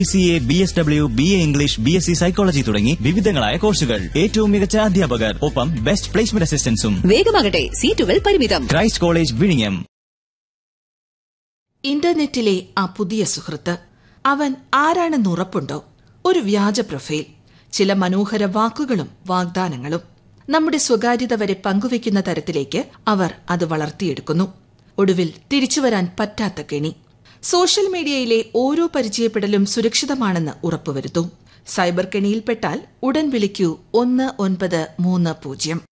C A B S W B A English B S C psychology തുടങ്ങി വിവിധങ്ങളായ കോഴ്സുകൾ ഏറ്റവും മികച്ച അധ്യാപകർ ഒപ്പം ബെസ്റ്റ് പ്ലേസ്മെന്റ് അസിസ്റ്റൻസും വേഗമാകട്ടെ സീറ്റുകൾ പരിമിതം ക്രൈസ്റ്റ് കോളേജ് വിഴിഞ്ഞം ഇന്റർനെറ്റിലെ ആ പുതിയ സുഹൃത്ത് അവൻ ആരാണെന്ന് ഉറപ്പുണ്ടോ ഒരു വ്യാജ പ്രൊഫൈൽ ചില മനോഹര വാക്കുകളും വാഗ്ദാനങ്ങളും നമ്മുടെ സ്വകാര്യത വരെ പങ്കുവെക്കുന്ന തരത്തിലേക്ക് അവർ അത് വളർത്തിയെടുക്കുന്നു ഒടുവിൽ തിരിച്ചുവരാൻ പറ്റാത്ത കെണി സോഷ്യൽ മീഡിയയിലെ ഓരോ പരിചയപ്പെടലും സുരക്ഷിതമാണെന്ന് ഉറപ്പുവരുത്തും സൈബർ കെണിയിൽപ്പെട്ടാൽ ഉടൻ വിളിക്കൂ ഒന്ന് ഒൻപത് മൂന്ന് പൂജ്യം